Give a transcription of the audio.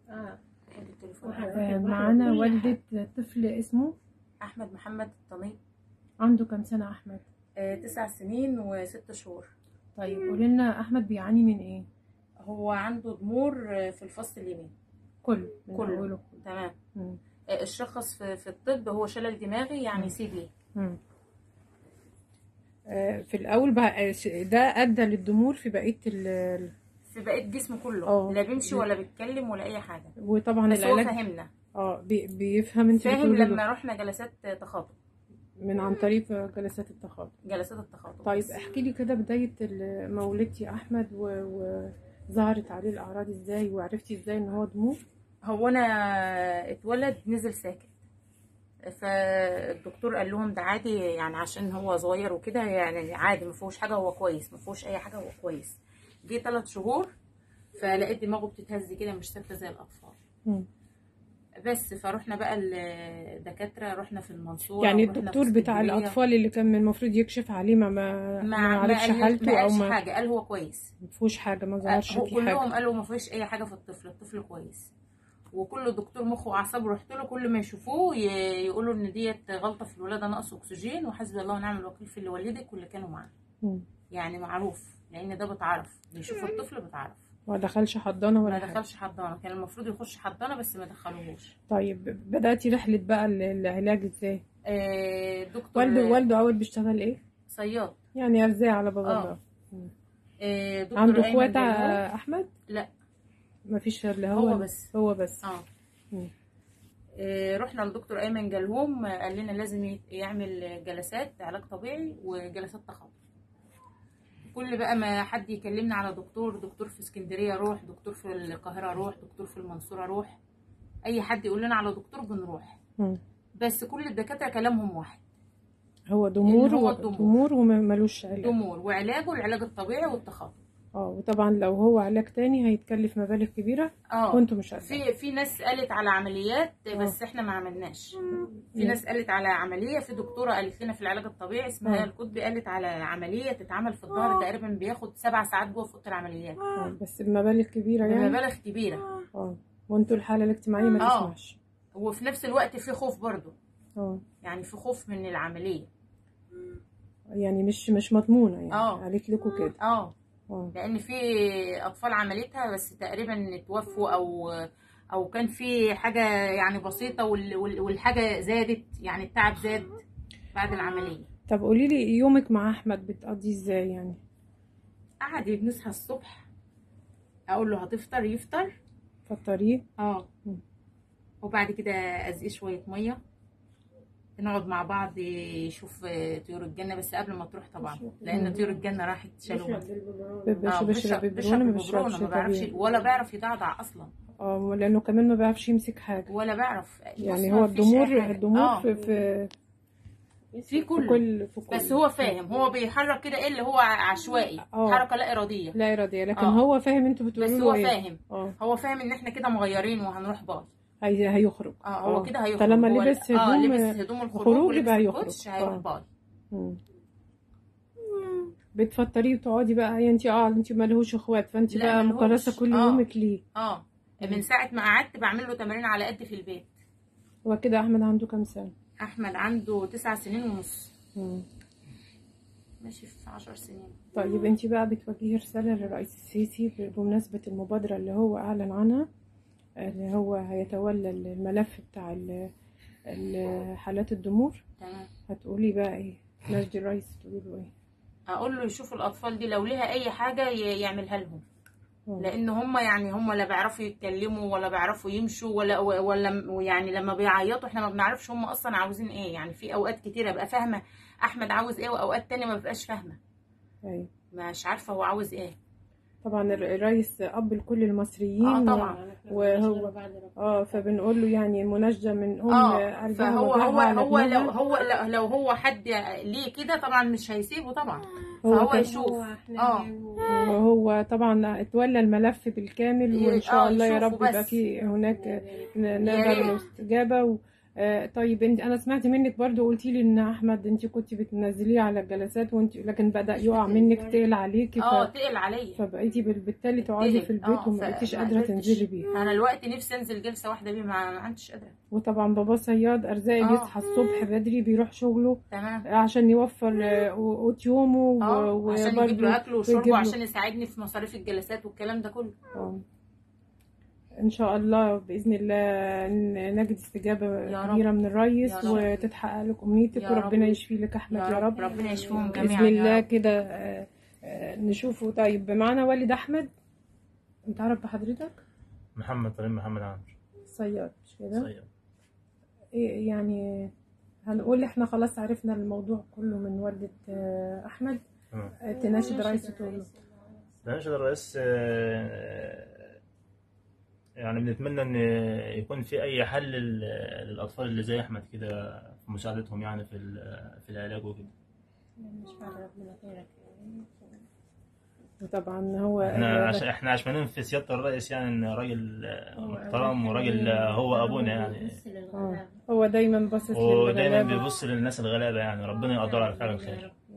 اه خد التليفون آه، معانا والدة طفل اسمه احمد محمد الطنيب عنده كام سنة أحمد؟ آه، تسع سنين وست شهور طيب قولي لنا أحمد بيعاني من إيه؟ هو عنده ضمور آه، في الفص اليمين كله من كله. أوله تمام مم. آه، الشخص في, في الطب هو شلل دماغي يعني سي بي مم. آه، في الأول بقى آه، ده أدى للضمور في بقية ال في بقية جسمه كله اه. لا بيمشي ولا بيتكلم ولا اي حاجه وطبعا بس هو العلاج فهمنا اه بي- بيفهم انت فاهم بتقولي له لما رحنا جلسات تخاطب من عن طريق جلسات التخاطب جلسات التخاطب طيب بس. احكي لي كده بداية ال- ما ولدتي أحمد و- وظهرت عليه الأعراض ازاي وعرفتي ازاي ان هو ضمور؟ هو انا اتولد نزل ساكت فالدكتور قال لهم ده عادي يعني عشان هو صغير وكده يعني عادي ما فيهوش حاجه هو كويس ما فيهوش اي حاجه هو كويس جه ثلاث شهور فلقيت دماغه بتتهز كده مش ثابته زي الاطفال مم. بس فروحنا بقى الدكاتره رحنا في المنصوره يعني ورحنا في الدكتور بتاع اسكندرية. الأطفال اللي كان المفروض يكشف عليه ما ما, ما ما عرفش قال- حالته ما أو قالش ما حاجه قال هو كويس ما فيهوش حاجة ما ظهرش هو فيه كلهم حاجة قالوا ما فيش اي حاجه في الطفل الطفل كويس وكل دكتور مخ واعصاب رحت له كل ما يشوفوه ي- يقولوا ان ديت غلطه في الولاده نقص اكسجين وحسبي الله ونعم الوكيل في اللي ولدك واللي كانوا معاه مم. يعني معروف لان ده بتعرف بيشوف الطفل بتعرف ما دخلش حضانة ولا ما حاجة دخلش حضانه كان المفروض يخش حضانه بس ما دخلوهوش طيب بدأتي رحلة بقى ال- العلاج ازاي؟ آه دكتور والده والده أول بيشتغل ايه؟ صياد يعني أرزاق على بابا آه. الله آه دكتور عنده أيمن اخوات جلال. ع- أحمد؟ لا ما فيش إلا هو هو بس. هو بس اه مم. آه، رحنا لدكتور ايمن جلهوم آه، قال لنا لازم ي- يعمل جلسات علاج طبيعي وجلسات تخاطب كل بقى ما حد يكلمنا على دكتور دكتور في اسكندريه روح دكتور في القاهره روح دكتور في المنصوره روح اي حد يقول لنا على دكتور بنروح مم. بس كل الدكاتره كلامهم واحد هو ضمور هو و- الضمور. ضمور وملوش علاج ضمور وعلاجه العلاج الطبيعي والتخاطب اه وطبعا لو هو علاج تاني هيتكلف مبالغ كبيرة اه وانتوا مش عارفين في في ناس قالت على عمليات بس احنا ما عملناش في ناس قالت على عمليه في دكتوره قالت لنا في العلاج الطبيعي اسمها آه. القطبي قالت على عمليه تتعمل في الظهر تقريبا بياخد سبع ساعات جوه في اوضه العمليات آه، بس بمبالغ كبيرة يعني بمبالغ كبيره اه وانتوا الحالة الاجتماعية ما آه. تسمعش وفي نفس الوقت في خوف برضو اه يعني في خوف من العمليه يعني مش مش مضمونة يعني آه. قالت لكم كده اه اه لان في اطفال عملتها بس تقريبا توفوا او او كان في حاجه يعني بسيطه وال- وال- والحاجه زادت يعني التعب زاد بعد العمليه طب قولي لي يومك مع احمد بتقضيه ازاي يعني قعد بنصحى الصبح اقول له هتفطر يفطر فطريه اه مم. وبعد كده ازقيه شويه ميه نقعد مع بعض يشوف طيور الجنه بس قبل ما تروح طبعا لان طيور الجنه راحت شالوها بيشرب بيشرب بيبرونه ما بيشربش ما بيعرفش طبيعي ولا بيعرف يضعضع اصلا اه لانه كمان ما بيعرفش يمسك حاجة ولا بيعرف يعني بص، هو ما فيش أي الضمور حاجة. الضمور آه. في في في في كله كل في كل بس هو فاهم هو بيحرك كده ايه اللي هو عشوائي آه. حركه لا اراديه لا إرادية لكن آه. هو فاهم انتوا بتقولوا بس له هو ايه فاهم اه هو فاهم ان احنا كده مغيرين وهنروح باي هي هيخرج اه هو كده هيخرج طالما هو- لبس اه هدوم لبس هدوم الخروج خروج ولبس يبقى هيخرج. الكوتش هيروح آه. باي مم. بتفطريه وتقعدي بقى يعني انت اه انت مالهوش اخوات فانت لا، بقى ملهوش. مكرسه كل آه. يومك ليه اه من ساعه ما قعدت بعمل له تمارين على قد في البيت هو كده احمد عنده كام سنه احمد عنده تسع سنين ونص مم. ماشي في عشر سنين طيب انت بقى بتوجهي رساله للرئيس السيسي بمناسبه المبادره اللي هو اعلن عنها اللي هو هيتولى الملف بتاع ال- ال- حالات الضمور تمام هتقولي بقى ايه نجدي الرئيس تقولي له ايه اقول له يشوف الاطفال دي لو ليها اي حاجه ي- يعملها لهم مم. لان هم يعني هم لا بيعرفوا يتكلموا ولا بيعرفوا يمشوا ولا ولا يعني لما بيعيطوا احنا ما بنعرفش هم اصلا عاوزين ايه يعني في اوقات كتيره ابقى فاهمه احمد عاوز ايه واوقات تانية ما ببقاش فاهمه ايوه مش عارفه هو عاوز ايه طبعا الر- الرئيس اب لكل المصريين اه و- طبعا وهو اه فبنقول له يعني مناشده من ام اه قلبها فهو وجعها هو على هو لو ابنها. هو لو, لو هو حد ليه كده طبعا مش هيسيبه طبعا هو فهو كان- يشوف اه وهو طبعا اتولى الملف بالكامل ي- وان شاء آه، الله يا يشوفه رب يبقى بس. في هناك ن- يا نقدر ريت. الاستجابه و آه، طيب انت انا سمعت منك برضو قلتي لي ان احمد انت كنت بتنزليه على الجلسات وانت لكن بدا يقع منك تقل عليكي اه ف... تقل عليا فبقيتي بال- بالتالي تقعدي في البيت اه، وما ف- بقيتيش ما قادره قدرتش. تنزلي بيه انا دلوقتي نفسي انزل جلسه واحده بيه ما ما عدتش قادره وطبعا بابا صياد ارزاق اه. بيصحى الصبح بدري بيروح شغله تمام عشان يوفر آه، قوت يومه و- اه عشان يجيب وبرضه له اكل ويجيب وشربه له- عشان يساعدني في مصاريف الجلسات والكلام ده كله آه. ان شاء الله باذن الله ن- نجد استجابه يا رب. كبيره من الرئيس يا رب. وتتحقق لك امنيتك يا وربنا رب. يشفي لك احمد يا يا رب رب ربنا يشفيهم باذن جميعا يا الله رب. كده آه، آه، نشوفه طيب معانا والد احمد انت عارف بحضرتك محمد طريق محمد عامر صياد مش كده صياد إيه يعني هنقول احنا خلاص عرفنا الموضوع كله من والدة آه، احمد تمام آه، تناشد رئيس تقول له نناشد الرئيس آه، يعني بنتمنى ان يكون في اي حل لل- للاطفال اللي زي احمد كده في مساعدتهم يعني في ال- في العلاج وكده وطبعا هو احنا آه، عشان احنا عشمانين في سياده الرئيس يعني ان راجل آه، محترم وراجل آه، هو ابونا يعني آه، هو دايما باصص ودايما للغلابة بيبص للناس الغلابه يعني ربنا يقدر على فعل الخير